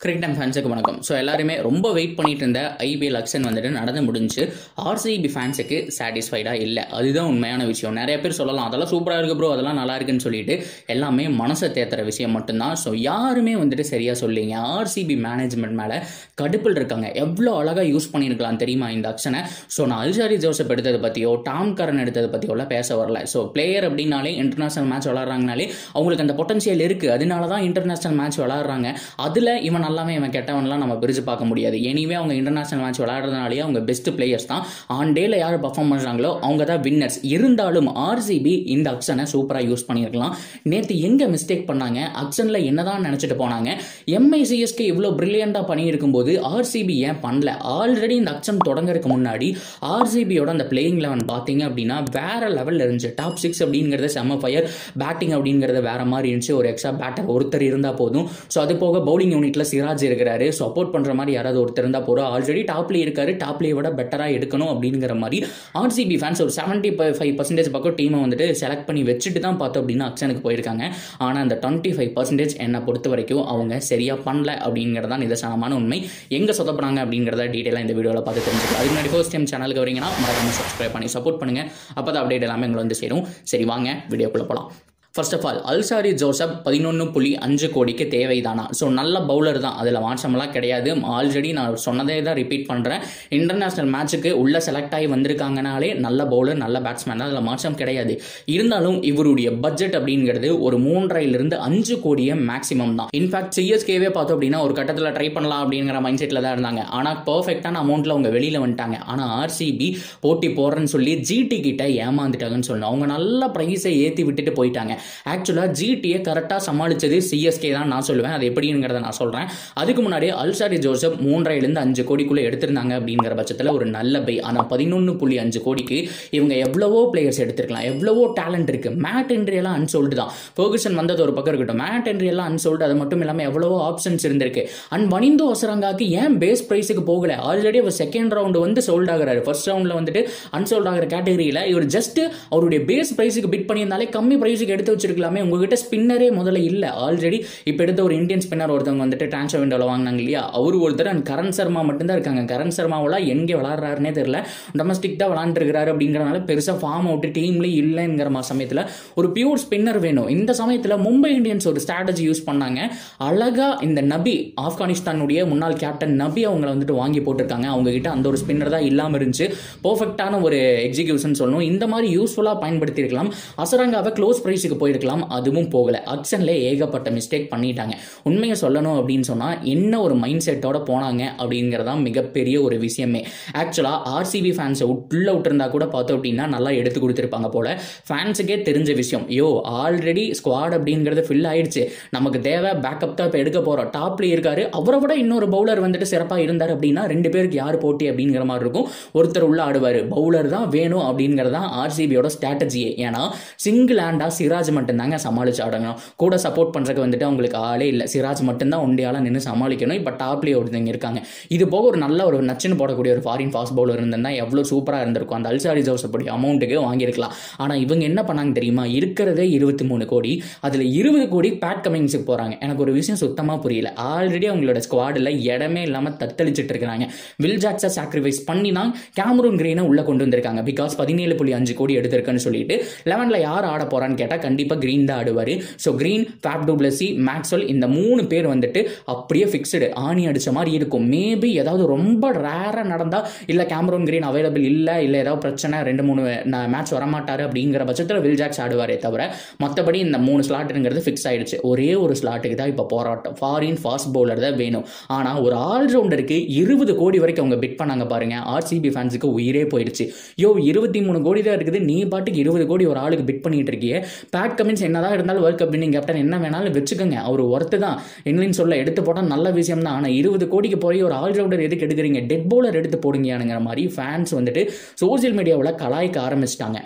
cricket time ஃபேன்ஸுக்கு வணக்கம் so எல்லாருமே ரொம்ப வெயிட் பண்ணிட்டு இருந்த ஐபிஎல் அக்ஷன் வந்துட்டு நடந்து முடிஞ்சு ஆர்சிபி ஃபேன்ஸுக்கு சாட்டிஸ்ஃபைடாக இல்லை அதுதான் உண்மையான விஷயம் நிறைய பேர் சொல்லலாம் அதெல்லாம் சூப்பராக இருக்கு ப்ரோ அதெல்லாம் நல்லா இருக்குன்னு சொல்லிட்டு எல்லாமே மனசை தேத்துற விஷயம் மட்டும்தான் ஸோ யாருமே வந்துட்டு சரியாக சொல்லிங்க ஆர்சிபி மேனேஜ்மெண்ட் மேலே கடுப்பில் இருக்காங்க எவ்வளோ அழகாக யூஸ் பண்ணியிருக்கலாம் தெரியுமா இந்த அக்ஷனை ஸோ நான் அல்சாரி ஜோசப் எடுத்ததை பற்றியோ டாம் கரன் எடுத்ததை பற்றியோலாம் பேச வரல ஸோ பிளேயர் அப்படின்னாலே இன்டர்நேஷனல் மேட்ச் விளாட்றாங்கனாலே அவங்களுக்கு அந்த பொட்டன்ஷியல் இருக்குது அதனால தான் இன்டர்நேஷனல் மேட்ச் விளாட்றாங்க அதில் இவன் நல்லாவே இவன் கெட்டவன்லாம் நம்ம பிரிச்சு பார்க்க முடியாது எனிவே அவங்க இன்டர்நேஷனல் மேட்ச் விளையாடுறதுனாலே அவங்க பெஸ்ட் பிளேயர்ஸ் தான் ஆன் டேல யார் பர்ஃபார்ம் பண்ணுறாங்களோ அவங்க தான் வின்னர்ஸ் இருந்தாலும் ஆர்சிபி இந்த அக்ஷனை சூப்பராக யூஸ் பண்ணியிருக்கலாம் நேற்று எங்கே மிஸ்டேக் பண்ணாங்க அக்ஷனில் என்னதான் நினச்சிட்டு போனாங்க எம்ஐசிஎஸ்க்கு இவ்வளோ பிரில்லியண்டாக பண்ணியிருக்கும் போது ஆர்சிபி ஏன் பண்ணல ஆல்ரெடி இந்த அக்ஷன் தொடங்குறதுக்கு முன்னாடி ஆர்சிபியோட அந்த பிளேயிங் லெவன் பார்த்தீங்க அப்படின்னா வேற லெவலில் இருந்துச்சு டாப் சிக்ஸ் அப்படிங்கிறது செம்ம ஃபயர் பேட்டிங் அப்படிங்கிறது வேற மாதிரி இருந்துச்சு ஒரு எக்ஸ்ட்ரா பேட்டர் ஒருத்தர் இருந்தால் போதும் ஸோ அது போக பவுலிங் யூனிட்ல சிராஜ் இருக்கிறாரு சப்போர்ட் பண்ற மாதிரி யாராவது ஒருத்தர் இருந்தால் போகிறோம் ஆல்ரெடி டாப்ல இருக்காரு டாப்லேயே விட பெட்டராக எடுக்கணும் அப்படிங்கிற மாதிரி ஆர்சிபி ஃபேன்ஸ் ஒரு செவன்ட்டி ஃபைவ் பர்சன்டேஜ் பக்கம் டீமை வந்துட்டு செலக்ட் பண்ணி வச்சுட்டு தான் பார்த்தோம் அப்படின்னா அக்ஷனுக்கு போயிருக்காங்க ஆனால் அந்த டுவெண்ட்டி ஃபைவ் பர்சன்டேஜ் என்னை பொறுத்த வரைக்கும் அவங்க சரியா பண்ணல அப்படிங்கிறது தான் நிதர்சனமான உண்மை எங்கே சொதப்படுறாங்க அப்படிங்கிறத டீட்டெயிலாக இந்த வீடியோவில் பார்த்து தெரிஞ்சுக்கலாம் அதுக்கு முன்னாடி ஃபர்ஸ்ட் டைம் சேனலுக்கு வரீங்கன்னா மறக்காம சப்ஸ்கிரைப் பண்ணி சப்போர்ட் பண்ணுங்க அப்போ தான் அப்டேட் எல்லாமே எங்களை வந்து சேரும் சரி வாங்க வீடியோக்குள்ளே போகலாம் first of all Alzarri Joseph பதினொன்று புள்ளி அஞ்சு கோடிக்கு தேவைதானா ஸோ நல்ல பவுலர் தான் அதில் மாற்றமெல்லாம் கிடையாது ஆல்ரெடி நான் சொன்னதே தான் ரிப்பீட் பண்ணுறேன் இன்டர்நேஷ்னல் மேட்ச்சுக்கு உள்ள செலக்ட் ஆகி வந்திருக்காங்கனாலே நல்ல பவுலர் நல்ல பேட்ஸ்மேன் தான் அதில் மாற்றம் கிடையாது இருந்தாலும் இவருடைய பட்ஜெட் அப்படிங்கிறது ஒரு மூன்றையிலிருந்து அஞ்சு கோடியே மேக்ஸிமம் தான் இன்ஃபேக்ட் சிஎஸ்கேவே பார்த்தோம் அப்படின்னா ஒரு கட்டத்தில் ட்ரை பண்ணலாம் அப்படிங்கிற மைண்ட் செட்டில் தான் இருந்தாங்க ஆனால் பர்ஃபெக்டான அமௌண்ட்டில் அவங்க வெளியில் வந்துட்டாங்க ஆனால் ஆர்சிபி போட்டி போடுறேன்னு சொல்லி ஜிடி கிட்ட ஏமாந்துட்டாங்கன்னு சொல்லணும் அவங்க நல்ல ப்ரைஸை ஏற்றி விட்டுட்டு போயிட்டாங்க ஆக்சுவலாக ஜிடியை கரெக்டாக சமாளித்தது சிஎஸ்கே தான் நான் சொல்லுவேன் அது எப்படிங்கிறத நான் சொல்கிறேன் அதுக்கு முன்னாடி அல்சாரி ஜோசப் மூன்றையிலேருந்து அஞ்சு கோடிக்குள்ளே எடுத்திருந்தாங்க அப்படிங்கிற பட்சத்தில் ஒரு நல்ல பை ஆனால் பதினொன்று புள்ளி அஞ்சு கோடிக்கு இவங்க எவ்வளவோ பிளேயர்ஸ் எடுத்திருக்கலாம் எவ்வளவோ டேலண்ட் இருக்குது மேட் என்ட்ரி எல்லாம் அன்சோல்டு தான் ஃபர்குசன் வந்தது ஒரு பக்கம் இருக்கட்டும் மேட் என்ட்ரி எல்லாம் அன்சோல்டு அது மட்டும் இல்லாமல் எவ்வளவோ ஆப்ஷன்ஸ் இருந்திருக்கு அண்ட் வனிந்து ஒசரங்காக்கு ஏன் பேஸ் ப்ரைஸுக்கு போகல ஆல்ரெடி அவர் செகண்ட் ரவுண்டு வந்து சோல்ட் ஆகிறாரு ஃபர்ஸ்ட் ரவுண்டில் வந்துட்டு அன்சோல்ட் ஆகிற கேட்டகரியில் இவர் ஜஸ்ட் அவருடைய பேஸ் ப்ரைஸுக்கு பிட் பண்ணியிருந்தாலே கம்மி ப்ரைஸுக்கு எடுத்து வச்சிருக்கலாமே உங்ககிட்ட ஸ்பின்னரே முதல்ல இல்லை ஆல்ரெடி இப்போ எடுத்த ஒரு இந்தியன் ஸ்பின்னர் ஒருத்தவங்க வந்துட்டு டிரான்ஸ்ஃபர் விண்டோவில் வாங்கினாங்க இல்லையா அவர் ஒருத்தர் அண்ட் கரண் சர்மா மட்டும்தான் இருக்காங்க கரண் சர்மாவெல்லாம் எங்கே விளாட்றாருனே தெரியல டொமஸ்டிக் தான் விளாண்டுருக்கிறாரு அப்படிங்கிறனால பெருசாக ஃபார்ம் அவுட்டு டீம்லேயே இல்லைங்கிற மா சமயத்தில் ஒரு பியூர் ஸ்பின்னர் வேணும் இந்த சமயத்தில் மும்பை இந்தியன்ஸ் ஒரு ஸ்ட்ராட்டஜி யூஸ் பண்ணாங்க அழகாக இந்த நபி ஆப்கானிஸ்தானுடைய முன்னாள் கேப்டன் நபி அவங்கள வந்துட்டு வாங்கி போட்டிருக்காங்க அவங்க கிட்ட அந்த ஒரு ஸ்பின்னர் தான் இல்லாமல் இருந்துச்சு பர்ஃபெக்டான ஒரு எக்ஸிகியூஷன் சொல்லணும் இந்த மாதிரி யூஸ்ஃபுல்லாக பயன்படுத்தி இருக்கலாம் அசரங்காவை க்ளோஸ் ப்ரைஸுக்கு போயிருக்கலாம் அதுவும் போகல அக்ஷன்ல ஏகப்பட்ட மிஸ்டேக் பண்ணிட்டாங்க உண்மையை சொல்லணும் அப்படின்னு சொன்னால் என்ன ஒரு மைண்ட் செட்டோட போனாங்க அப்படிங்கிறதான் மிகப்பெரிய ஒரு விஷயமே ஆக்சுவலாக ஆர்சிபி ஃபேன்ஸை உள்ள விட்டுருந்தா கூட பார்த்தோம் அப்படின்னா நல்லா எடுத்து கொடுத்துருப்பாங்க போல ஃபேன்ஸுக்கே தெரிஞ்ச விஷயம் யோ ஆல்ரெடி ஸ்குவாட் அப்படிங்கிறது ஃபில் ஆயிடுச்சு நமக்கு தேவை பேக்கப் தான் இப்போ எடுக்க போகிறோம் டாப்ல இருக்காரு அவரை விட இன்னொரு பவுலர் வந்துட்டு சிறப்பாக இருந்தார் அப்படின்னா ரெண்டு பேருக்கு யார் போட்டி அப்படிங்கிற மாதிரி இருக்கும் ஒருத்தர் உள்ள ஆடுவார் பவுலர் தான் வேணும் அப்படிங்கிறதான் ஆர்சிபியோட ஸ்ட்ராட்டஜியே ஏன்னா சிங்கிள் ஹேண்டாக சிராஜ் மட்டும்தாங்க சமாளிச்சு ஆடணும் கூட சப்போர்ட் பண்ணுறதுக்கு வந்துட்டு அவங்களுக்கு ஆளே இல்லை சிராஜ் மட்டும்தான் ஒண்டியால நின்று சமாளிக்கணும் இப்போ டாப்லேயே ஒருத்தங்க இருக்காங்க இது போக ஒரு நல்ல ஒரு நச்சுன்னு போடக்கூடிய ஒரு ஃபாரின் ஃபாஸ்ட் பவுலர் இருந்தால் எவ்வளோ சூப்பராக இருந்திருக்கும் அந்த அல்சாரி ஜோசப்படி அமௌண்ட்டுக்கு வாங்கியிருக்கலாம் ஆனால் இவங்க என்ன பண்ணாங்க தெரியுமா இருக்கிறதே இருபத்தி மூணு கோடி அதில் இருபது கோடி பேட் கமிங்ஸுக்கு போகிறாங்க எனக்கு ஒரு விஷயம் சுத்தமாக புரியல ஆல்ரெடி அவங்களோட ஸ்குவாடில் இடமே இல்லாமல் தத்தளிச்சிட்டு இருக்கிறாங்க வில் ஜாக்ஸை சாக்ரிஃபைஸ் பண்ணி தான் கேமரூன் கிரீனை உள்ளே கொண்டு வந்திருக்காங்க பிகாஸ் பதினேழு புள்ளி அஞ்சு கோடி எடுத்திருக்குன்னு சொல்லிட்டு லெவனில் யார் ஆட போகிறான்னு கேட்டால் கண்டிப்பாக க்ரீன் தான் ஆடுவார் so Green Faf du Plessis Maxwell இந்த மூணு பேர் வந்துட்டு அப்படியே ஃபிக்ஸ்டு ஆணி அடித்த மாதிரி இருக்கும் மேபி ஏதாவது ரொம்ப ரேராக நடந்தால் இல்லை கேமரூன் கிரீன் அவைலபிள் இல்லை இல்லை ஏதாவது பிரச்சனை ரெண்டு மூணு மேட்ச் வரமாட்டார் அப்படிங்கிற பட்சத்தில் வில் ஜாக்ஸ் ஆடுவாரே தவிர மற்றபடி இந்த மூணு ஸ்லாட்டுங்கிறது ஃபிக்ஸ் ஆயிடுச்சு ஒரே ஒரு ஸ்லாட்டுக்கு தான் இப்போ போராட்டம் ஃபாரின் ஃபாஸ்ட் பவுலர் தான் வேணும் ஆனால் ஒரு ஆல்ரவுண்டருக்கு இருபது கோடி வரைக்கும் அவங்க பிட் பண்ணாங்க பாருங்க ஆர்சிபி ஃபேன்ஸுக்கு உயிரே போயிடுச்சு யோ இருபத்தி மூணு கோடி தான் இருக்குது நீ பாட்டுக்கு இருபது கோடி ஒரு ஆளுக்கு பிட் பண்ணிட்டு இருக்கியே பேட் கமின்ஸ் என்னதான் இருந்தாலும் வேர்ல்ட் கப் வின்னிங் கேப்டன் என்ன வேணாலும் வச்சுக்கோங்க அவர் ஒர்த்து தான் என்னன்னு சொல்ல எடுத்து போட்டால் நல்ல விஷயம் தான் ஆனால் இருபது கோடிக்கு போய் ஒரு ஆல்ரவுண்டர் எதுக்கு எடுக்கிறீங்க டெட் பவுலர் எடுத்து போடுங்கயானுங்கிற மாதிரி ஃபேன்ஸ் வந்துட்டு சோசியல் மீடியாவில் கலாய்க்க ஆரம்பிச்சிட்டாங்க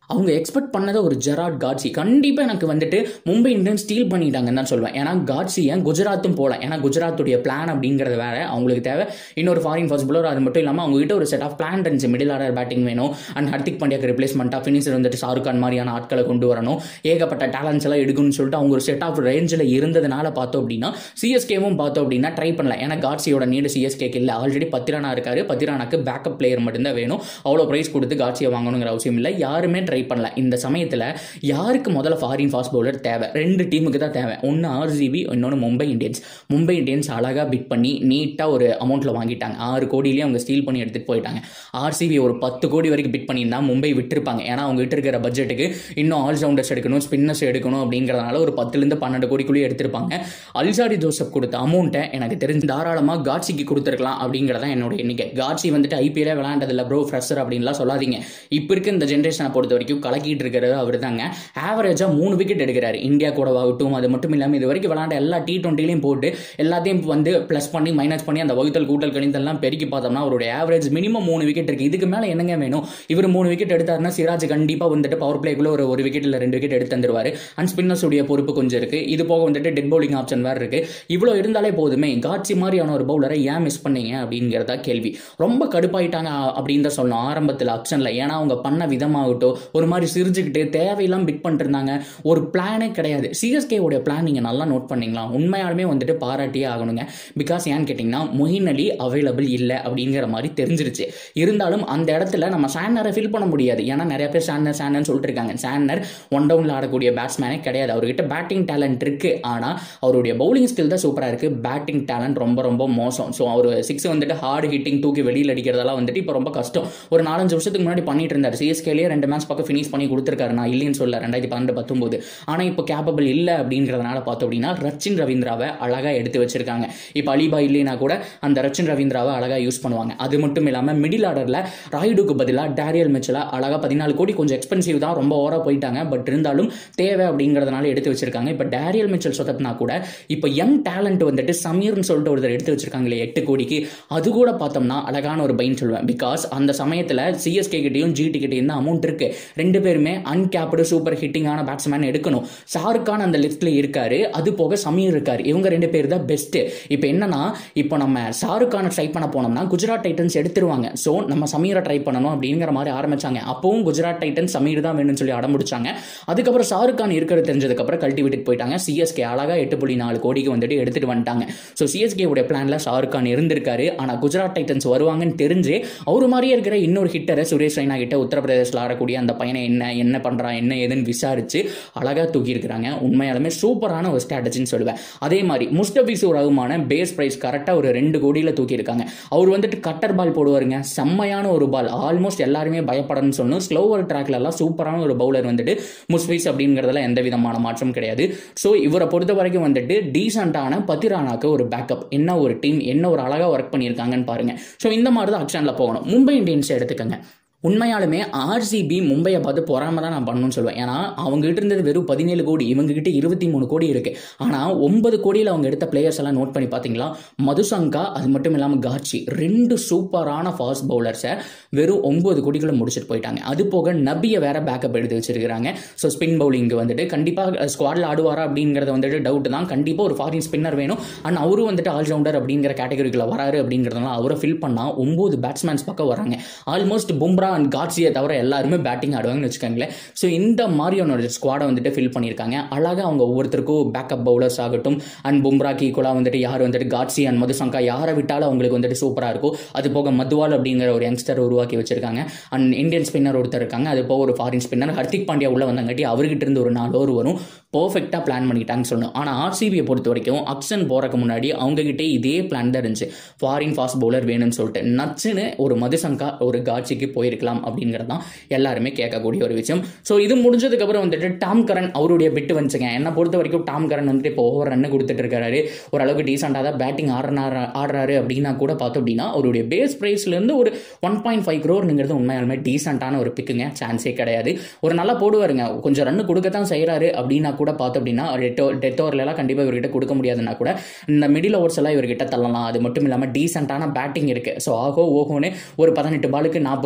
அவங்க எக்ஸ்பெக்ட் பண்ணதை ஒரு ஜெராட் காட்சி கண்டிப்பாக எனக்கு வந்துட்டு மும்பை இந்தியன்ஸ் ஸ்டீல் பண்ணிட்டாங்கன்னு தான் சொல்லுவேன் ஏன்னா காட்சி ஏன் குஜராத்தும் போல ஏன்னா குஜராத்துடைய பிளான் அப்படிங்கிறது வேற அவங்களுக்கு தேவை இன்னொரு ஃபாரின் ஃபர்ஸ்ட் bowler அது மட்டும் இல்லாமல் அவங்க கிட்ட ஒரு செட் ஆஃப் பிளான் இருந்துச்சு மிடில் ஆர்டர் பேட்டிங் வேணும் அண்ட் ஹர்திக் பாண்டியாக்கு ரிப்ளேஸ்மெண்ட்டாக ஃபினிஷர் வந்துட்டு ஷாருக் கான் மாதிரியான ஆட்களை கொண்டு வரணும் ஏகப்பட்ட டேலண்ட்ஸ் எல்லாம் எடுக்கணும்னு சொல்லிட்டு அவங்க ஒரு செட் ஆஃப் ரேஞ்சில் இருந்ததுனால பார்த்தோம் அப்படின்னா சிஎஸ்கேவும் பார்த்தோம் அப்படின்னா ட்ரை பண்ணல ஏன்னா காட்சியோட நீடு சிஎஸ்கேக்கு இல்லை ஆல்ரெடி பத்திரானா இருக்காரு பத்திரானாக்கு பேக்கப் பிளேயர் மட்டும்தான் வேணும் அவ்வளோ ப்ரைஸ் கொடுத்து காட்சியை வாங்கணுங்கிற அவசியம் இல்லை யாருமே ட்ரை பண்ணல இந்த சமயத்தில் யாருக்கு முதல்ல ஃபாரின் ஃபாஸ்ட் பவுலர் தேவை ரெண்டு டீமுக்கு தான் தேவை ஒன்று ஆர்சிபி இன்னொன்று மும்பை இந்தியன்ஸ் மும்பை இந்தியன்ஸ் அழகாக பிட் பண்ணி நீட்டாக ஒரு அமௌண்ட்டில் வாங்கிட்டாங்க ஆறு கோடியிலேயே அவங்க ஸ்டீல் பண்ணி எடுத்துகிட்டு போயிட்டாங்க ஆர்சிபி ஒரு பத்து கோடி வரைக்கும் பிட் பண்ணியிருந்தா மும்பை விட்டுருப்பாங்க ஏன்னா அவங்க கிட்ட இருக்கிற பட்ஜெட்டுக்கு இன்னும் ஆல்ரவுண்டர்ஸ் எடுக்கணும் ஸ்பின்னர்ஸ் எடுக்கணும் அப்படிங்கிறதுனால ஒரு பத்துலேருந்து பன்னெண்டு கோடிக்குள்ளேயே எடுத்திருப்பாங்க அல்சாரி ஜோசப் கொடுத்த அமௌண்ட்டை எனக்கு தெரிஞ்சு தாராளமாக காட்சிக்கு கொடுத்துருக்கலாம் அப்படிங்கிறதான் என்னோட எண்ணிக்கை காட்சி வந்துட்டு ஐபிஎல்லே விளையாண்டதில்ல ப்ரோ ஃப்ரெஷர் அப்படின்லாம் சொல்லாதீங்க இப்போ இருக்க இந்த ஜென்ரேஷனை பொறுத்த வரைக்கும் கலக்கிட்டு இருக்கிறது அவர் தாங்க ஆவரேஜாக மூணு விக்கெட் எடுக்கிறாரு இந்தியா கூட ஆகட்டும் அது மட்டும் இல்லாமல் இது வரைக்கும் விளையாண்ட எல்லா டி டுவெண்ட்டிலையும் போட்டு எல்லாத்தையும் வந்து ப்ளஸ் பண்ணி மைனஸ் பண்ணி அந்த வகுத்தல் கூட்டல் கணிதெல்லாம் பெருக்கி பார்த்தோம்னா அவருடைய ஆவரேஜ் மினிமம் மூணு விக்கெட் இருக்கு இதுக்கு மேலே என்னங்க வேணும் இவர் மூணு விக்கெட் எடுத்தாருன்னா சிராஜ் கண்டிப்பாக வந்துட்டு பவர் பிளேக்குள்ள ஒரு ஒரு விக்கெட் இல்லை ரெண்டு விக்கெட் எடுத்து தந்துருவாரு அண்ட் ஸ்பின்னர்ஸ் உடைய பொறுப்பு கொஞ்சம் இருக்கு இது போக வந்துட்டு டெட் பவுலிங் ஆப்ஷன் வேறு இருக்கு இவ்வளோ இருந்தாலே போதுமே காட்சி மாதிரியான ஒரு பவுலரை ஏன் மிஸ் பண்ணீங்க அப்படிங்கிறதா கேள்வி ரொம்ப கடுப்பாயிட்டாங்க அ- அப்படின்னு தான் சொல்லணும் ஆரம்பத்தில் ஆப்ஷனில் ஏன்னா அவங்க பண்ண விதமாகட்டும் ஒரு மாதிரி சிரிச்சுக்கிட்டு தேவையெல்லாம் பிட் பண்ணிட்டு இருந்தாங்க ஒரு பிளானே கிடையாது சிஎஸ்கே உடைய பிளான் நீங்கள் நல்லா நோட் பண்ணீங்களா உண்மையாலுமே வந்துட்டு பாராட்டியே ஆகணுங்க பிகாஸ் ஏன்னு கேட்டிங்கன்னா மொஹின் அலி அவைலபிள் இல்லை அப்படிங்கிற மாதிரி தெரிஞ்சிருச்சு இருந்தாலும் அந்த இடத்துல நம்ம சான்னரை ஃபில் பண்ண முடியாது ஏன்னா நிறைய பேர் சான்னர் சான்னர்னு சொல்லிட்டு இருக்காங்க சான்னர் ஒன் டவுனில் ஆடக்கூடிய பேட்ஸ்மேனே கிடையாது அவர்கிட்ட பேட்டிங் டேலண்ட் இருக்கு ஆனால் அவருடைய பவுலிங் ஸ்கில் தான் சூப்பராக இருக்கு பேட்டிங் டேலண்ட் ரொம்ப ரொம்ப மோசம் ஸோ அவர் சிக்ஸ் வந்துட்டு ஹார்டு ஹிட்டிங் தூக்கி வெளியில் அடிக்கிறதெல்லாம் வந்துட்டு இப்போ ரொம்ப கஷ்டம் ஒரு நாலஞ்சு வருஷத்துக்கு முன்னாடி பண்ணிட்டு இருந்தார் சிஎஸ்கேலேயே ரெண்டு மேட்ச் பக்கம் ஃபினிஷ் பண்ணி கொடுத்துருக்காரு நான் இல்லைன்னு சொல்ல ரெண்டாயிரத்தி பன்னெண்டு பத்தொம்போது ஆனால் இப்போ கேப்பபிள் இல்லை அப்படிங்கிறதுனால பார்த்தோம் அப்படின்னா ரச்சின் ரவீந்திராவை அழகாக எடுத்து வச்சிருக்காங்க இப்போ அலிபா இல்லைனா கூட அந்த ரச்சின் ரவீந்திராவை அழகாக யூஸ் பண்ணுவாங்க அது மட்டும் இல்லாமல் மிடில் ஆர்டரில் ராய்டுக்கு பதிலாக டேரியல் மிச்சலா அழகாக பதினாலு கோடி கொஞ்சம் எக்ஸ்பென்சிவ் தான் ரொம்ப ஓவராக போயிட்டாங்க பட் இருந்தாலும் தேவை அப்படிங்கிறதுனால எடுத்து வச்சிருக்காங்க இப்போ டேரியல் மிச்சல் சொத்தப்னா கூட இப்போ யங் டேலண்ட் வந்துட்டு சமீர்னு சொல்லிட்டு ஒருத்தர் எடுத்து வச்சிருக்காங்களே எட்டு கோடிக்கு அது கூட பார்த்தோம்னா அழகான ஒரு பைன் சொல்லுவேன் பிகாஸ் அந்த சமயத்தில் சிஎஸ்கே கிட்டையும் ஜிடி கிட்டையும் தான் அமௌண்ட் இருக்கு ரெண்டு பேருமே அன்கேப்டு சூப்பர் ஹிட்டிங்கான பேட்ஸ்மேன் எடுக்கணும் ஷாருக் கான் அந்த லிஸ்ட்ல இருக்காரு அது போக சமீர் இருக்காரு இவங்க ரெண்டு பேர் தான் பெஸ்ட் இப்போ என்னன்னா இப்போ நம்ம ஷாருக் கானை ட்ரை பண்ண போனோம்னா குஜராத் டைட்டன்ஸ் எடுத்துருவாங்க ஸோ நம்ம சமீரை ட்ரை பண்ணணும் அப்படிங்கிற மாதிரி ஆரம்பிச்சாங்க அப்பவும் குஜராத் டைட்டன்ஸ் சமீர் தான் வேணும்னு சொல்லி அடம்பிடிச்சாங்க அதுக்கப்புறம் ஷாருக் கான் இருக்கிறது தெரிஞ்சதுக்கப்புறம் கழட்டி விட்டுட்டு போயிட்டாங்க சிஎஸ்கே அழகா எட்டு புள்ளி நாலு கோடிக்கு வந்துட்டு எடுத்துட்டு வந்துட்டாங்க ஸோ சிஎஸ்கே உடைய பிளான்ல ஷாருக் கான் இருந்திருக்காரு ஆனால் குஜராத் டைட்டன்ஸ் வருவாங்கன்னு தெரிஞ்சு அவரு மாதிரியே இருக்கிற இன்னொரு ஹிட்டரை சுரேஷ் ரெய்னா கிட்ட உத்தரப்பிரதேசில் ஆடக்கூடிய அந்த பையனை என்ன என்ன பண்றான் என்ன ஏதுன்னு விசாரிச்சு அழகா தூக்கி இருக்கிறாங்க உண்மையாலுமே சூப்பரான ஒரு ஸ்ட்ராட்டஜின்னு சொல்லுவேன் அதே மாதிரி முஸ்டபிசூர் ரகுமான பேஸ் பிரைஸ் கரெக்டாக ஒரு ரெண்டு கோடியில் தூக்கி இருக்காங்க அவர் வந்துட்டு கட்டர் பால் போடுவாருங்க செம்மையான ஒரு பால் ஆல்மோஸ்ட் எல்லாருமே பயப்படணும்னு சொல்லணும் ஸ்லோவர் ட்ராக்ல எல்லாம் சூப்பரான ஒரு பவுலர் வந்துட்டு முஸ்பிஸ் அப்படிங்கிறதுல எந்த விதமான மாற்றம் கிடையாது ஸோ இவரை பொறுத்த வரைக்கும் வந்துட்டு டீசெண்டான பத்திரானாக்கு ஒரு பேக்கப் என்ன ஒரு டீம் என்ன ஒரு அழகாக ஒர்க் பண்ணியிருக்காங்கன்னு பாருங்க ஸோ இந்த மாதிரி தான் ஆக்ஷனில் போகணும் மும்பை இந்தியன்ஸ் எடுத்துக்கங்க உண்மையாலுமே ஆர்சிபி மும்பையை பார்த்து பொறாம தான் நான் பண்ணணும்னு சொல்லுவேன் ஏன்னா அவங்க கிட்ட இருந்தது வெறும் பதினேழு கோடி இவங்க கிட்ட இருபத்தி மூணு கோடி இருக்கு ஆனால் ஒன்பது கோடியில் அவங்க எடுத்த பிளேயர்ஸ் எல்லாம் நோட் பண்ணி பார்த்தீங்களா மதுசங்கா அது மட்டும் இல்லாமல் காட்சி ரெண்டு சூப்பரான ஃபாஸ்ட் பவுலர்ஸை வெறும் ஒன்பது கோடிக்குள்ள முடிச்சுட்டு போயிட்டாங்க அது போக நபியை வேற பேக்கப் எடுத்து வச்சிருக்காங்க ஸோ ஸ்பின் பவுலிங்க்கு வந்துட்டு கண்டிப்பாக ஸ்குவாடில் ஆடுவாரா அப்படிங்கிறது வந்துட்டு டவுட் தான் கண்டிப்பாக ஒரு ஃபாரின் ஸ்பின்னர் வேணும் அண்ட் அவரும் வந்துட்டு ஆல்ரவுண்டர் அப்படிங்கிற கேட்டகரிக்குள்ள வராரு அப்படிங்கிறதுனால அவரை ஃபில் பண்ணால் ஒன்பது பேட்ஸ்மேன்ஸ் பக்கம் வராங்க ஆல்மோஸ்ட் பும்ரா அண்ட் காட்சியை தவிர எல்லாருமே பேட்டிங் ஆடுவாங்கன்னு வச்சுக்கோங்களேன் ஸோ இந்த மாதிரியான ஸ்குவாடை வந்துட்டு ஃபில் பண்ணியிருக்காங்க அழகாக அவங்க ஒவ்வொருத்தருக்கும் பேக்கப் பவுலர்ஸ் ஆகட்டும் அண்ட் பும்ராக்கு ஈக்குவலாக வந்துட்டு யார் வந்துட்டு காட்சி அண்ட் மதுசங்கா யாரை விட்டாலும் அவங்களுக்கு வந்துட்டு சூப்பராக இருக்கும் அது போக மதுவால் அப்படிங்கிற ஒரு யங்ஸ்டர் உருவாக்கி வச்சிருக்காங்க அண்ட் இந்தியன் ஸ்பின்னர் ஒருத்தர் இருக்காங்க அது போக ஒரு ஃபாரின் ஸ்பின்னர் ஹர்திக் பாண்டியா உள்ள வந்தங்காட்டி அவர்கிட்ட இருந்து ஒரு நாலு ஓவர் வரும் பர்ஃபெக்டாக பிளான் பண்ணிட்டாங்கன்னு சொல்லணும் ஆனால் ஆர்சிபியை பொறுத்த வரைக்கும் அக்ஷன் போறதுக்கு முன்னாடி அவங்ககிட்ட இதே பிளான் தான் இருந்துச்சு ஃபாரின் ஃபாஸ்ட் பவுலர் வேணும்னு சொல்லிட்டு நச்சுன்னு ஒரு மதுசங்கா ஒரு காட்சிக்கு போயிருக்கலாம் அப்படிங்கிறது தான் எல்லாருமே கேட்கக்கூடிய ஒரு விஷயம் ஸோ இது முடிஞ்சதுக்கப்புறம் வந்துட்டு டாம் கரன் அவருடைய பிட்டு வந்துச்சுங்க என்னை பொறுத்த வரைக்கும் டாம் கரன் வந்துட்டு இப்போ ஓவர் ரன் கொடுத்துட்டு இருக்காரு ஓரளவுக்கு டீசெண்டாக தான் பேட்டிங் ஆடுறாரு ஆடுறாரு அப்படின்னா கூட பார்த்தோம் அப்படின்னா அவருடைய பேஸ் ப்ரைஸ்லேருந்து ஒரு ஒன் பாயிண்ட் ஃபைவ் க்ரோர்னுங்கிறது உண்மையாலுமே டீசெண்டான ஒரு பிக்குங்க சான்ஸே கிடையாது ஒரு நல்லா போடுவாருங்க கொஞ்சம் ரன் கொடுக்கத்தான் செய்கிறாரு அப்படின்னா கூட பார்த்தோம் அப்படின்னா டெட் டெத் ஓவர்லாம் கண்டிப்பாக இவர்கிட்ட கொடுக்க முடியாதுன்னா கூட இந்த மிடில் ஓவர்ஸ் எல்லாம் இவர்கிட்ட தள்ளலாம் அது மட்டும் இல்லாமல் டீசெண்டான பேட்டிங் இருக்கு ஸோ ஆகோ ஓகோன்னு ஒரு பதினெட்டு பாலுக்கு நாற்பது ரன் ஐம்பது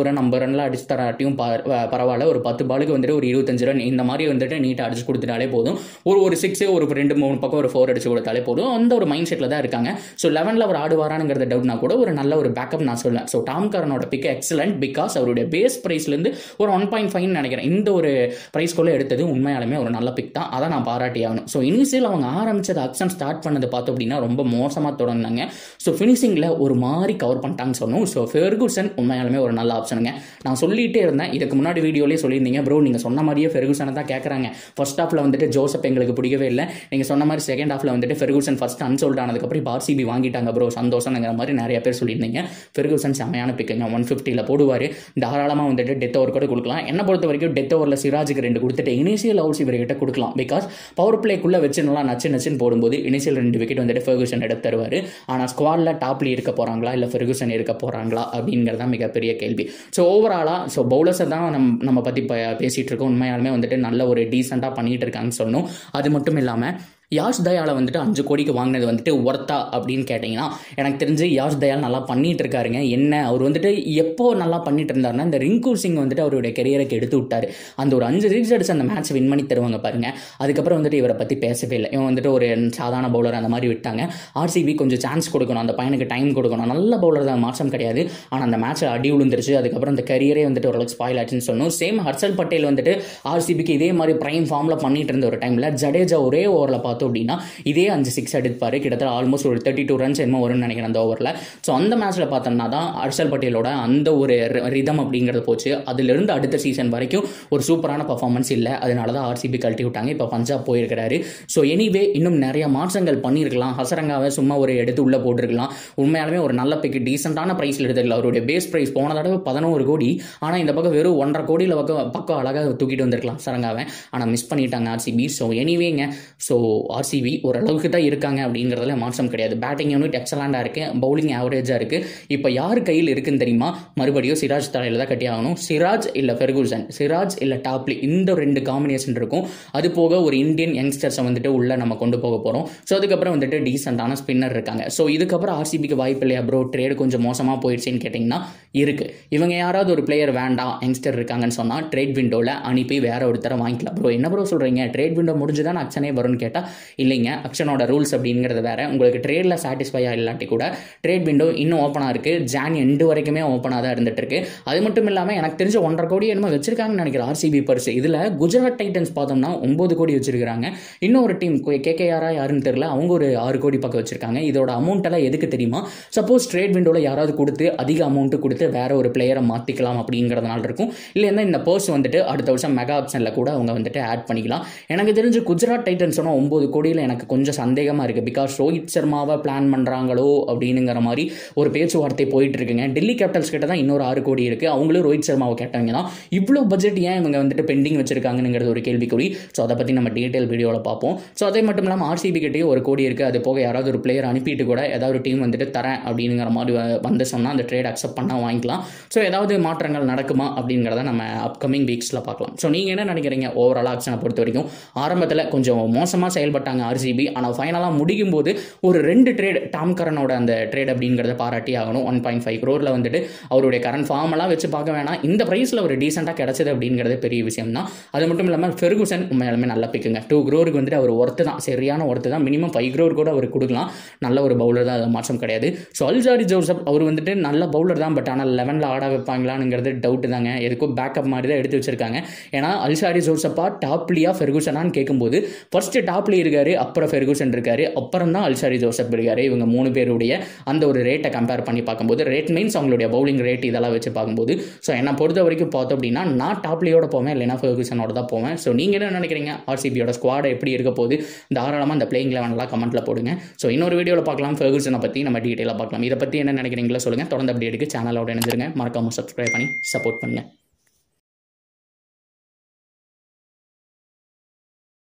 ரன்லாம் அடிச்சு தராட்டியும் ப- ப- பரவாயில்ல ஒரு பத்து பாலுக்கு வந்துட்டு ஒரு இருபத்தஞ்சு ரன் இந்த மாதிரி வந்துட்டு நீட்டாக அடிச்சு கொடுத்துட்டாலே போதும் ஒரு ஒரு சிக்ஸ் ஒரு ரெண்டு மூணு பக்கம் ஒரு ஃபோர் அடிச்சு கொடுத்தாலே போதும் அந்த ஒரு மைண்ட் செட்டில் தான் இருக்காங்க ஸோ லெவனில் அவர் ஆடுவாரானுங்கிறது டவுட்னா கூட ஒரு நல்ல ஒரு பேக்கப் நான் சொல்லுவேன் ஸோ டாம் கரனோட பிக் எக்ஸலண்ட் பிகாஸ் அவருடைய பேஸ் ப்ரைஸ்லேருந்து ஒரு ஒன் பாயிண்ட் ஃபைவ் நினைக்கிறேன் இந்த ஒரு ப்ரைஸ்க்குள்ளே எடுத்தது உண்மையாலுமே ஒரு நல்ல பிக் தான் அதை நான் பாராட்டி ஆகணும் ஸோ இனிஷியல் அவங்க ஆரம்பிச்சது அக்ஷன் ஸ்டார்ட் பண்ணது பார்த்தோம் அப்படின்னா ரொம்ப மோசமாக தொடர்ந்தாங்க ஸோ ஃபினிஷிங்கில் ஒரு மாதிரி கவர் பண்ணிட்டாங்கன்னு சொன்னோம் ஸோ ஃபெர்குசன் உண்மையாலுமே ஒரு நல்ல ஆப்ஷனுங்க நான் சொல்லிட்டே இருந்தேன் இதுக்கு முன்னாடி வீடியோலேயே சொல்லியிருந்தீங்க ப்ரோ நீங்கள் சொன்ன மாதிரியே ஃபெர்குசனை தான் கேட்குறாங்க ஃபர்ஸ்ட் ஹாஃபில் வந்துட்டு ஜோசப் எங்களுக்கு பிடிக்கவே இல்லை நீங்கள் சொன்ன மாதிரி செகண்ட் ஹாஃபில் வந்துட்டு ஃபெர்குசன் ஃபர்ஸ்ட் அன்சோல்ட் ஆனதுக்கப்புறம் இப்போ ஆர்சிபி வாங்கிட்டாங்க ப்ரோ சந்தோஷங்கிற மாதிரி நிறைய பேர் சொல்லியிருந்தீங்க ஃபெர்குசன் செமையான பிக்குங்க ஒன் ஃபிஃப்டியில் போடுவார் தாராளமாக வந்துட்டு டெத் ஓவர் கூட கொடுக்கலாம் என்ன பொறுத்த வரைக்கும் டெத் ஓவரில் சிராஜுக்கு ரெண்டு கொடுத்துட்டு இனிஷியல் ஹவுஸ் இவர்கிட்ட கொடுக்கலாம் பிகாஸ் பவர் பிளேக்குள்ளே வச்சு நல்லா நச்சு நச்சுன்னு போடும்போது இனிஷியல் ரெண்டு விக்கெட் வந்துட்டு ஃபெர்குசன் எடுத்து தருவார் ஆனால் ஸ்குவாடில் டாப்ல இருக்க போகிறாங்களா இல்லை ஃபெர்குசன் இருக்க போகிறாங்களா அப்படிங்கிறது தான் மிகப்பெரிய கேள்வி ஸோ ஓவராலாக ஸோ பவுலர்ஸை தான் நம்ம நம்ம பற்றி பேசிகிட்டு இருக்கோம் உண்மையாலுமே வந்துட்டு நல்ல ஒரு டீசெண்டாக பண்ணிட்டு இருக்காங்கன்னு சொன்னோம் அது மட்டும் இல்லாமல் யாஷ் தயாலை வந்துட்டு அஞ்சு கோடிக்கு வாங்கினது வந்துட்டு ஒர்த்தா அப்படின்னு கேட்டிங்கன்னா எனக்கு தெரிஞ்சு யாஷ் தயால் நல்லா பண்ணிட்டு இருக்காருங்க என்ன அவர் வந்துட்டு எப்போ நல்லா பண்ணிட்டு இருந்தாருன்னா இந்த ரிங்கு சிங் வந்துட்டு அவருடைய கெரியருக்கு எடுத்து விட்டாரு அந்த ஒரு அஞ்சு சிக்ஸ் அடிச்சு அந்த மேட்ச் வின் பண்ணி தருவாங்க பாருங்க அதுக்கப்புறம் வந்துட்டு இவரை பற்றி பேசவே இல்லை இவன் வந்துட்டு ஒரு சாதாரண பவுலர் அந்த மாதிரி விட்டாங்க ஆர்சிபி கொஞ்சம் சான்ஸ் கொடுக்கணும் அந்த பையனுக்கு டைம் கொடுக்கணும் நல்ல பவுலர் தான் மாற்றம் கிடையாது ஆனால் அந்த மேட்ச்சில் அடி விழுந்துருச்சு அதுக்கப்புறம் அந்த கரியரே வந்துட்டு ஓரளவுக்கு ஸ்பாயில் ஆச்சுன்னு சொன்னோம் சேம் ஹர்ஷல் பட்டேல் வந்துட்டு ஆர்சிபிக்கு இதே மாதிரி பிரைம் ஃபார்மில் பண்ணிட்டு இருந்த ஒரு டைமில் ஜடேஜா ஒரே ஓவரில் பார்த்தோம் அப்படின்னா இதே அஞ்சு சிக்ஸ் அடிப்பார் கிட்டத்தட்ட ஆல்மோஸ்ட் ஒரு தேர்ட்டி டூ ரன்ஸ் என்னமோ வரும்னு நினைக்கிறேன் அந்த ஓவரில் ஸோ அந்த மேட்ச்சில் பார்த்தோம்னா தான் ஹர்ஷல் பட்டேலோட அந்த ஒரு ரிதம் அப்படிங்கிறது போச்சு அதிலிருந்து அடுத்த சீசன் வரைக்கும் ஒரு சூப்பரான பர்ஃபார்மன்ஸ் இல்லை அதனால தான் ஆர்சிபி கழட்டி விட்டாங்க இப்போ பஞ்சாப் போயிருக்கிறாரு ஸோ எனிவே இன்னும் நிறைய மாற்றங்கள் பண்ணியிருக்கலாம் ஹசரங்காவை சும்மா ஒரு எடுத்து உள்ளே போட்டிருக்கலாம் உண்மையாலுமே ஒரு நல்ல பிக்கு டீசெண்டான ப்ரைஸில் எடுத்துக்கலாம் அவருடைய பேஸ் ப்ரைஸ் போன தடவை பதினோரு கோடி ஆனால் இந்த பக்கம் வெறும் ஒன்றரை கோடியில் பக்கம் பக்கம் அழகாக தூக்கிட்டு வந்திருக்கலாம் சரங்காவை ஆனால் மிஸ் பண்ணிட்டாங்க ஆர்சிபி ஸோ எனிவேங்க ஸோ ஆர்சிபி ஓரளவுக்கு தான் இருக்காங்க அப்படிங்கிறதுல மாற்றம் கிடையாது பேட்டிங் யூனிட் எக்ஸலண்டாக இருக்குது பவுலிங் ஆவரேஜாக இருக்குது இப்போ யார் கையில் இருக்குன்னு தெரியுமா மறுபடியும் சிராஜ் தலையில் தான் கட்டி ஆகணும் சிராஜ் இல்லை ஃபெர்கூசன் சிராஜ் இல்லை டாப்லி இந்த ரெண்டு காம்பினேஷன் இருக்கும் அது போக ஒரு இந்தியன் யங்ஸ்டர்ஸை வந்துட்டு உள்ளே நம்ம கொண்டு போக போகிறோம் ஸோ அதுக்கப்புறம் வந்துட்டு டீசெண்டான ஸ்பின்னர் இருக்காங்க ஸோ இதுக்கப்புறம் ஆர்சிபிக்கு வாய்ப்பு இல்லையா ப்ரோ ட்ரேடு கொஞ்சம் மோசமாக போயிடுச்சுன்னு கேட்டிங்கன்னா இருக்குது இவங்க யாராவது ஒரு பிளேயர் வேண்டாம் யங்ஸ்டர் இருக்காங்கன்னு சொன்னால் ட்ரேட் விண்டோவில் அனுப்பி வேற ஒருத்தரை வாங்கிக்கலாம் ப்ரோ என்ன ப்ரோ சொல்கிறீங்க ட்ரேட் விண்டோ முடிஞ்சு தான் அக்ஷனே வரும்னு கேட்டால் இல்லைங்க அக்ஷனோட ரூல்ஸ் அப்படிங்கிறது வேற உங்களுக்கு ட்ரேடில் சாட்டிஸ்ஃபையாக இல்லாட்டி கூட ட்ரேட் விண்டோ இன்னும் ஓப்பனாக இருக்குது ஜான் எண்டு வரைக்குமே ஓப்பனாக தான் இருந்துட்டு இருக்கு அது மட்டும் இல்லாமல் எனக்கு தெரிஞ்ச ஒன்றரை கோடி என்னமோ வச்சிருக்காங்கன்னு நினைக்கிறேன் ஆர்சிபி பர்ஸ் இதில் குஜராத் டைட்டன்ஸ் பார்த்தோம்னா ஒன்பது கோடி வச்சிருக்காங்க இன்னொரு டீம் கேகேஆரா யாருன்னு தெரியல அவங்க ஒரு ஆறு கோடி பக்கம் வச்சிருக்காங்க இதோட அமௌண்ட் எல்லாம் எதுக்கு தெரியுமா சப்போஸ் ட்ரேட் விண்டோவில் யாராவது கொடுத்து அதிக அமௌண்ட் கொடுத்து வேற ஒரு பிளேயரை மாற்றிக்கலாம் அப்படிங்கிறதுனால இருக்கும் இல்லைன்னா இந்த பர்ஸ் வந்துட்டு அடுத்த வருஷம் மெகா ஆப்ஷனில் கூட அவங்க வந்துட்டு ஆட் பண்ணிக்கலாம் எனக்கு தெரிஞ்சு குஜராத் டைட்டன்ஸ் சொன்னால் ஒம்பது கோடியில் எனக்கு கொஞ்சம் சந்தேகமாக இருக்குது பிகாஸ் ரோஹித் சர்மாவை பிளான் பண்ணுறாங்களோ அப்படிங்கிற மாதிரி ஒரு பேச்சுவார்த்தை போயிட்டு இருக்குங்க டெல்லி கேபிட்டல்ஸ் கிட்ட தான் இன்னொரு ஆறு கோடி இருக்குது அவங்களும் ரோஹித் சர்மாவை கேட்டாங்க தான் இவ்வளோ பட்ஜெட் ஏன் இவங்க வந்துட்டு பெண்டிங் வச்சிருக்காங்கங்கிறது ஒரு கேள்விக்குறி ஸோ அதை பற்றி நம்ம டீட்டெயில் வீடியோவில் பார்ப்போம் ஸோ அதே மட்டும் இல்லாமல் ஆர்சிபி கிட்டேயும் ஒரு கோடி இருக்குது அது போக யாராவது ஒரு பிளேயர் அனுப்பிட்டு கூட ஏதாவது ஒரு டீம் வந்துட்டு தரேன் அப்படிங்கிற மாதிரி வ- வந்து சொன்னால் அந்த ட்ரேட் அக்செப்ட் பண்ணால் வாங்கிக்கலாம் ஸோ ஏதாவது மாற்றங்கள் நடக்குமா அப்படிங்கிறத நம்ம அப்கமிங் வீக்ஸில் பார்க்கலாம் ஸோ நீங்கள் என்ன நினைக்கிறீங்க ஓவரால் ஆக்ஷனை பொறுத்த வரைக்கும் ஆரம்பத்தில் கொஞ்சம் மோசமாக செயல்பட்டாங்க ஆர்சிபி ஆனால் ஃபைனலாக முடிக்கும் போது ஒரு ரெண்டு ட்ரேட் டாம் கரனோட அந்த ட்ரேட் அப்படிங்கிறத பாராட்டி ஆகணும் ஒன் பாயிண்ட் ஃபைவ் க்ரோரில் வந்துட்டு அவருடைய கரண்ட் ஃபார்மெல்லாம் வச்சு பார்க்க வேணாம் இந்த ப்ரைஸில் ஒரு டீசெண்டாக கிடைச்சது அப்படிங்கிறது பெரிய விஷயம் தான் அது மட்டும் இல்லாமல் ஃபெர்குசன் உண்மையாலுமே நல்ல பிக்குங்க டூ க்ரோருக்கு வந்துட்டு அவர் ஒர்த்து தான் சரியான ஒர்த்து தான் மினிமம் ஃபைவ் க்ரோர் கூட அவர் கொடுக்கலாம் நல்ல ஒரு பவுலர் தான் அது மாற்றம் கிடையாது ஸோ அல்ஜாரி ஜோசப் அவர் வந்துட்டு நல்ல பவுலர் தான் பட் ஆனால் லெவனில் ஆட வைப்பாங்களாங்கிறது டவுட் தாங்க எதுக்கும் பேக்கப் மாதிரி தான் எடுத்து வச்சிருக்காங்க ஏன்னா அல்ஷாரி ஜோசப்பா டாப்லியா ஃபெர்குசனான்னு கேட்கும்போது ஃபர்ஸ்ட் டாப்லி இருக்காரு அப்புறம் ஃபெர்குசன் இருக்காரு அப்புறம் தான் அல்ஷாரி ஜோசப் இருக்காரு இவங்க மூணு பேருடைய அந்த ஒரு ரேட்டை கம்பேர் பண்ணி பார்க்கும்போது ரேட் மீன்ஸ் அவங்களுடைய பவுலிங் ரேட் இதெல்லாம் வச்சு பார்க்கும்போது ஸோ என்னை பொறுத்த வரைக்கும் பார்த்தோம் அப்படின்னா நான் டாப்லியோட போவேன் இல்லைனா ஃபெர்குசனோட தான் போவேன் ஸோ நீங்கள் என்ன நினைக்கிறீங்க ஆர்சிபியோட ஸ்குவாட் எப்படி இருக்க போகுது தாராளமாக அந்த பிளேயிங் லெவன்லாம் கமெண்ட்ல போடுங்க ஸோ இன்னொரு வீடியோவில் பார்க்கலாம் ஃபெர்குசனை பற்றி நம்ம டீட்டெயிலாக பார்க்கலாம் இதை பற்றி என்ன நினைக்கிறீங்களோ சொல்லுங்கள் தொடர்ந்து அப்படி எடுக்கு சேனலோட இணைஞ்சிருங்க மறக்காம சப்ஸ்கிரைப் பண்ணி சப்போர்ட் பண்ணுங்கள்